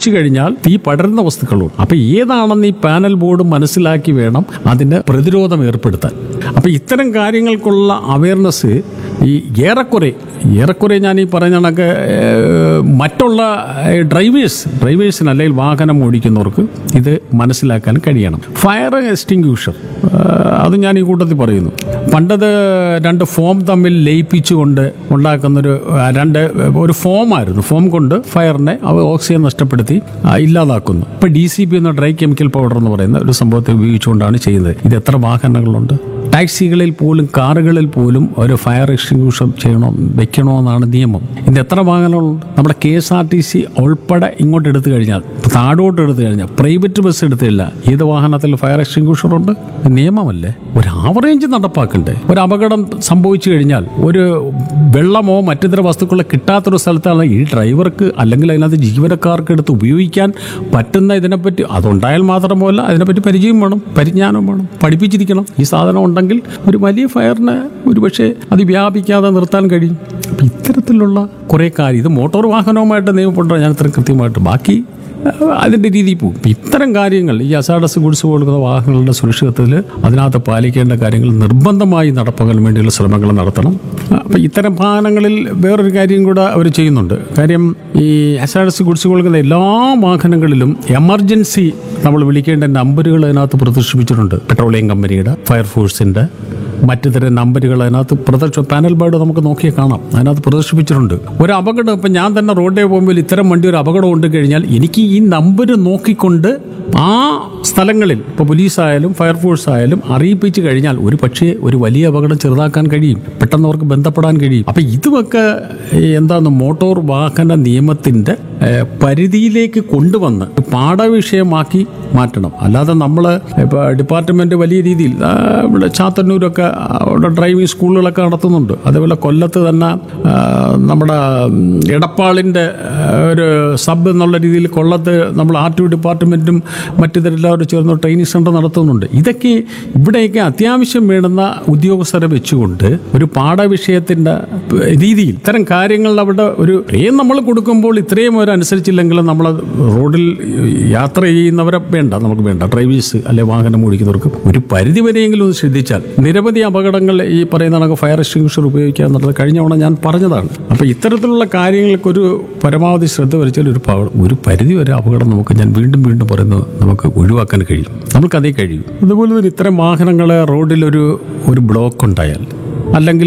ഒഴിച്ചു കഴിഞ്ഞാൽ തീ പടരുന്ന വസ്തുക്കളുണ്ട് അപ്പൊ ഏതാണെന്ന് ഈ പാനൽ ബോർഡ് മനസ്സിലാക്കി വേണം അതിന് പ്രതിരോധം ഏർപ്പെടുത്താൻ അപ്പൊ ഇത്തരം കാര്യങ്ങൾക്കുള്ള അവയർനെസ് ഈ ഏറെക്കുറെ ഏറെക്കുറെ ഞാൻ ഈ പറഞ്ഞ കണക്ക് ഏഹ്, മറ്റുള്ള ഡ്രൈവേഴ്സ് ഡ്രൈവേഴ്സിന് അല്ലെങ്കിൽ വാഹനം ഓടിക്കുന്നവർക്ക് ഇത് മനസ്സിലാക്കാൻ കഴിയണം ഫയർ എക്സ്റ്റിങ്ക്യൂഷർ അത് ഞാൻ ഈ കൂട്ടത്തിൽ പറയുന്നു പണ്ടത് രണ്ട് ഫോം തമ്മിൽ ലയിപ്പിച്ചുകൊണ്ട് ഉണ്ടാക്കുന്നൊരു ആ, രണ്ട് ഒരു ഫോമായിരുന്നു ഫോം കൊണ്ട് ഫയറിനെ അവ ഓക്സിജൻ നഷ്ടപ്പെടുത്തി ആ, ഇല്ലാതാക്കുന്നു ഇപ്പൊ ഡി സി പി എന്ന ഡ്രൈ കെമിക്കൽ പൗഡർ എന്ന് പറയുന്ന ഒരു സംഭവത്തെ ഉപയോഗിച്ചുകൊണ്ടാണ് ചെയ്യുന്നത് ഇത് എത്ര വാഹനങ്ങളുണ്ട് ടാക്സികളിൽ പോലും കാറുകളിൽ പോലും ഒരു ഫയർ എക്സ്റ്റിങ്ക്യൂഷർ ചെയ്യണോ വെക്കണമെന്നാണ് നിയമം ഇത് എത്ര വാഹനങ്ങളുണ്ട് നമ്മുടെ K S R T C ഉൾപ്പെടെ ഇങ്ങോട്ട് എടുത്തു കഴിഞ്ഞാൽ താഴോട്ട് എടുത്തു കഴിഞ്ഞാൽ പ്രൈവറ്റ് ബസ് എടുത്തില്ല ഏത് വാഹനത്തിൽ ഫയർ എക്സ്റ്റിങ്ക്യൂഷർ ഉണ്ട് ഇത് നിയമമല്ലേ ഒരു ആവറേജ് നടപ്പാക്കണ്ടേ ഒരു അപകടം സംഭവിച്ചു കഴിഞ്ഞാൽ ഒരു വെള്ളമോ മറ്റിതര വസ്തുക്കളോ കിട്ടാത്തൊരു സ്ഥലത്താണ് ഈ ഡ്രൈവർക്ക് അല്ലെങ്കിൽ അതിനകത്ത് ജീവനക്കാർക്ക് എടുത്ത് ഉപയോഗിക്കാൻ പറ്റുന്ന ഇതിനെപ്പറ്റി അതുണ്ടായാൽ മാത്രമല്ല അതിനെപ്പറ്റി പരിചയം വേണം പരിജ്ഞാനം വേണം പഠിപ്പിച്ചിരിക്കണം ഈ സാധനം ഉണ്ടെങ്കിൽ ഒരു വലിയ ഫയറിനെ ഒരുപക്ഷെ അത് വ്യാപിക്കാതെ നിർത്താൻ കഴിയും അപ്പം ഇത്തരത്തിലുള്ള കുറേ കാര്യം ഇത് മോട്ടോർ വാഹനവുമായിട്ട് നിയമപ്പെട്ടോ ഞാൻ ഇത്ര കൃത്യമായിട്ട് ബാക്കി അഹ് അതിൻ്റെ രീതിയിൽ പോകും ഇപ്പം ഇത്തരം കാര്യങ്ങൾ ഈ അസാഡസ് ഗുഡ്സ് കൊടുക്കുന്ന വാഹനങ്ങളുടെ സുരക്ഷിതത്വത്തിൽ അതിനകത്ത് പാലിക്കേണ്ട കാര്യങ്ങൾ നിർബന്ധമായി നടപ്പാക്കാൻ വേണ്ടിയുള്ള ശ്രമങ്ങൾ നടത്തണം അപ്പം ഇത്തരം വാഹനങ്ങളിൽ വേറൊരു കാര്യം കൂടെ അവർ ചെയ്യുന്നുണ്ട് കാര്യം ഈ അസാഡസ് ഗുഡ്സ് കൊടുക്കുന്ന എല്ലാ വാഹനങ്ങളിലും എമർജൻസി നമ്മൾ വിളിക്കേണ്ട നമ്പറുകൾ അതിനകത്ത് പ്രദർശിപ്പിച്ചിട്ടുണ്ട് പെട്രോളിയം കമ്പനിയുടെ ഫയർഫോഴ്സിൻ്റെ മറ്റു തരം നമ്പറുകൾ അതിനകത്ത് പ്രദർശ പാനൽ ബോർഡ് നമുക്ക് നോക്കിയാൽ കാണാം അതിനകത്ത് പ്രദർശിപ്പിച്ചിട്ടുണ്ട് ഒരു അപകടം ഇപ്പം ഞാൻ തന്നെ റോഡിൽ പോകുമ്പോൾ ഇത്തരം വണ്ടി ഒരു അപകടം ഉണ്ട് കഴിഞ്ഞാൽ എനിക്ക് ഈ നമ്പർ നോക്കിക്കൊണ്ട് ആ സ്ഥലങ്ങളിൽ ഇപ്പോൾ പോലീസായാലും ഫയർഫോഴ്സ് ആയാലും അറിയിപ്പിച്ച് കഴിഞ്ഞാൽ ഒരു പക്ഷേ ഒരു വലിയ അപകടം ചെറുതാക്കാൻ കഴിയും പെട്ടെന്ന് അവർക്ക് ബന്ധപ്പെടാൻ കഴിയും അപ്പം ഇതുമൊക്കെ ഈ എന്താണ് മോട്ടോർ വാഹന നിയമത്തിൻ്റെ ഏഹ്, പരിധിയിലേക്ക് കൊണ്ടുവന്ന് പാഠവിഷയമാക്കി മാറ്റണം അല്ലാതെ നമ്മൾ ഇപ്പോൾ ഡിപ്പാർട്ട്മെൻറ്റ് വലിയ രീതിയിൽ ആ, ഇവിടെ ചാത്തന്നൂരൊക്കെ അവിടെ ഡ്രൈവിംഗ് സ്കൂളുകളൊക്കെ നടത്തുന്നുണ്ട് അതേപോലെ കൊല്ലത്ത് തന്നെ ആ, നമ്മുടെ ഉം, എടപ്പാളിൻ്റെ ആ, ഒരു സബ് എന്നുള്ള രീതിയിൽ കൊല്ലത്ത് നമ്മൾ ആർ ടി ഡിപ്പാർട്ട്മെൻറ്റും മറ്റിതെല്ലാവരും ചേർന്ന് ട്രെയിനിങ് സെൻ്റർ നടത്തുന്നുണ്ട് ഇതൊക്കെ ഇവിടെയൊക്കെ അത്യാവശ്യം വേണ്ടുന്ന ഉദ്യോഗസ്ഥരെ വെച്ചുകൊണ്ട് ഒരു പാഠവിഷയത്തിൻ്റെ രീതിയിൽ ഇത്തരം കാര്യങ്ങളിൽ അവിടെ ഒരു ഇത്രയും നമ്മൾ കൊടുക്കുമ്പോൾ ഇത്രയും അവർ അനുസരിച്ചില്ലെങ്കിലും നമ്മൾ റോഡിൽ യാത്ര ചെയ്യുന്നവരെ വേണ്ട നമുക്ക് വേണ്ട ഡ്രൈവേഴ്സ് അല്ലെ വാഹനം ഓടിക്കുന്നവർക്ക് ഒരു പരിധി വരെയെങ്കിലും ഒന്ന് ശ്രദ്ധിച്ചാൽ നിരവധി അപകടങ്ങൾ ഈ പറയുന്ന കണക്ക് ഫയർ എക്സ്റ്റിങ്ഷർ ഉപയോഗിക്കുക എന്നുള്ളത് കഴിഞ്ഞ തവണ ഞാൻ പറഞ്ഞതാണ് അപ്പോൾ ഇത്തരത്തിലുള്ള കാര്യങ്ങൾക്കൊരു പരമാവധി ശ്രദ്ധ വരച്ചാൽ ഒരു പ- ഒരു പരിധി വരെ അപകടം നമുക്ക് ഞാൻ വീണ്ടും വീണ്ടും പറയുന്നത് നമുക്ക് ഒഴിവാക്കാൻ കഴിയും നമുക്കതേ കഴിയും അതുപോലെ തന്നെ ഇത്തരം വാഹനങ്ങൾ റോഡിൽ ഒരു ഒരു ബ്ലോക്ക് ഉണ്ടായാൽ അല്ലെങ്കിൽ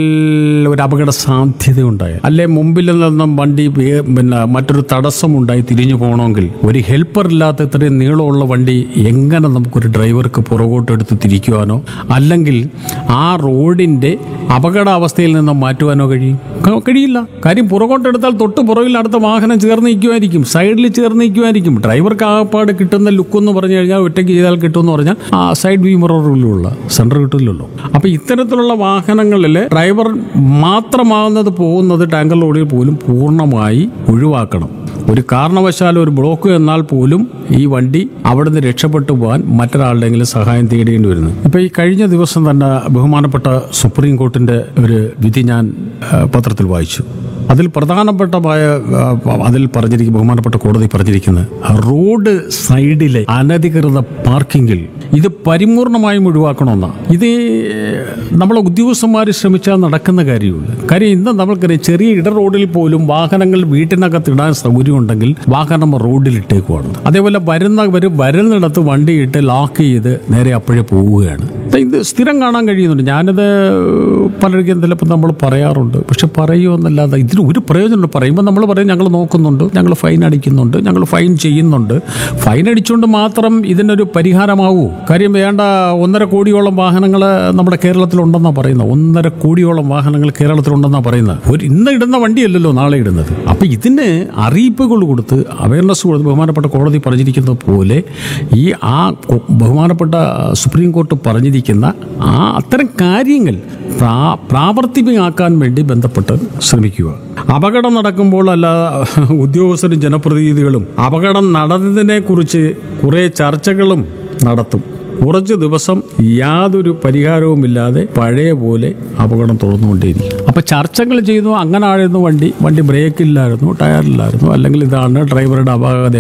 ഒരു അപകട സാധ്യത ഉണ്ടായാൽ അല്ലെ മുമ്പിൽ നിന്നും വണ്ടി വേ- പിന്നെ മറ്റൊരു തടസ്സം ഉണ്ടായി തിരിഞ്ഞു പോകണമെങ്കിൽ ഒരു ഹെൽപ്പർ ഇല്ലാത്ത ഇത്രയും നീളമുള്ള വണ്ടി എങ്ങനെ നമുക്കൊരു ഡ്രൈവർക്ക് പുറകോട്ട് എടുത്ത് തിരിക്കുവാനോ അല്ലെങ്കിൽ ആ റോഡിൻ്റെ അപകടാവസ്ഥയിൽ നിന്നും മാറ്റുവാനോ കഴിയും ക- കഴിയില്ല കാര്യം പുറകോട്ടെടുത്താൽ തൊട്ട് പുറകിൽ അടുത്ത വാഹനം ചേർന്ന് നിൽക്കുമായിരിക്കും സൈഡിൽ ചേർന്ന് നിൽക്കുമായിരിക്കും ഡ്രൈവർക്ക് ആകപ്പാട് കിട്ടുന്ന ലുക്ക് എന്ന് പറഞ്ഞു കഴിഞ്ഞാൽ ഒറ്റയ്ക്ക് ചെയ്താൽ കിട്ടുമെന്ന് പറഞ്ഞാൽ ആ സൈഡ് വ്യൂ മിററിലുള്ള സെൻറ്റർ കിട്ടില്ലല്ലോ അപ്പോൾ ഇത്തരത്തിലുള്ള വാഹനങ്ങളിൽ ഡ്രൈവർ മാത്രമാകുന്നത് പോകുന്നത് ടാങ്കർ ലോഡിൽ പോലും പൂർണ്ണമായി ഒഴിവാക്കണം ഒരു കാരണവശാലും ഒരു ബ്ലോക്ക് എന്നാൽ പോലും ഈ വണ്ടി അവിടുന്ന് രക്ഷപ്പെട്ടു പോകാൻ മറ്റൊരാളുടെയെങ്കിലും സഹായം തേടേണ്ടി വരുന്നു ഇപ്പൊ ഈ കഴിഞ്ഞ ദിവസം തന്നെ ബഹുമാനപ്പെട്ട സുപ്രീം കോർട്ടിന്റെ ഒരു വിധി ഞാൻ ആ, പത്രത്തിൽ വായിച്ചു അതിൽ പ്രധാനപ്പെട്ടമായ ആ, അതിൽ പറഞ്ഞിരിക്കുന്ന ബഹുമാനപ്പെട്ട കോടതി പറഞ്ഞിരിക്കുന്നത് റോഡ് സൈഡിലെ അനധികൃത പാർക്കിങ്ങിൽ ഇത് പരിപൂർണമായും ഒഴിവാക്കണമെന്നാണ് ഇത് നമ്മളെ ഉദ്യോഗസ്ഥന്മാർ ശ്രമിച്ചാൽ നടക്കുന്ന കാര്യമുള്ളൂ കാര്യം ഇന്ന് നമ്മൾക്കറിയാം ചെറിയ ഇട റോഡിൽ പോലും വാഹനങ്ങൾ വീട്ടിനകത്ത് ഇടാൻ സൗകര്യം ഉണ്ടെങ്കിൽ വാഹനം റോഡിൽ ഇട്ടേക്കുവാണ് അതേപോലെ വരുന്നവർ വരുന്നിടത്ത് വണ്ടി ഇട്ട് ലോക്ക് ചെയ്ത് നേരെ അപ്പോഴേ പോവുകയാണ് ഇത് ഇത് സ്ഥിരം കാണാൻ കഴിയുന്നുണ്ട് ഞാനത് പലർക്കും ചിലപ്പോൾ നമ്മൾ പറയാറുണ്ട് പക്ഷെ പറയുമെന്നല്ലാതെ ഇതിന് ഒരു പ്രയോജനമുണ്ട് പറയുമ്പോൾ നമ്മൾ പറയും ഞങ്ങൾ നോക്കുന്നുണ്ട് ഞങ്ങൾ ഫൈൻ അടിക്കുന്നുണ്ട് ഞങ്ങൾ ഫൈൻ ചെയ്യുന്നുണ്ട് ഫൈൻ അടിച്ചുകൊണ്ട് മാത്രം ഇതിനൊരു പരിഹാരമാവൂ കാര്യം വേണ്ട ഒന്നര കോടിയോളം വാഹനങ്ങൾ നമ്മുടെ കേരളത്തിലുണ്ടെന്നാണ് പറയുന്നത് ഒന്നര കോടിയോളം വാഹനങ്ങൾ കേരളത്തിലുണ്ടെന്നാണ് പറയുന്നത് ഒരു ഇന്ന് ഇടുന്ന വണ്ടിയല്ലല്ലോ നാളെ ഇടുന്നത് അപ്പം ഇതിന് അറിയിപ്പുകൾ കൊടുത്ത് അവയർനെസ് കൊടുത്ത് ബഹുമാനപ്പെട്ട കോടതി പറഞ്ഞിരിക്കുന്നത് പോലെ ഈ ആ കൊ- ബഹുമാനപ്പെട്ട സുപ്രീം കോർട്ട് പറഞ്ഞിരിക്കുന്ന ആ അത്തരം കാര്യങ്ങൾ പ്രാ പ്രാവർത്തികമാക്കാൻ വേണ്ടി ബന്ധപ്പെട്ട് ശ്രമിക്കുക അപകടം നടക്കുമ്പോൾ അല്ല ഉദ്യോഗസ്ഥരും ജനപ്രതിനിധികളും അപകടം നടന്നതിനെ കുറിച്ച് കുറേ ചർച്ചകളും നടത്തും കുറച്ച് ദിവസം യാതൊരു പരിഹാരവുമില്ലാതെ പഴയ പോലെ അപകടം തുടർന്നുകൊണ്ടേയിരിക്കും അപ്പൊ ചർച്ചകൾ ചെയ്തു അങ്ങനെ ആയിരുന്നു വണ്ടി വണ്ടി ബ്രേക്കില്ലായിരുന്നു ടയറില്ലായിരുന്നു അല്ലെങ്കിൽ ഇതാണ് ഡ്രൈവറുടെ അപാകത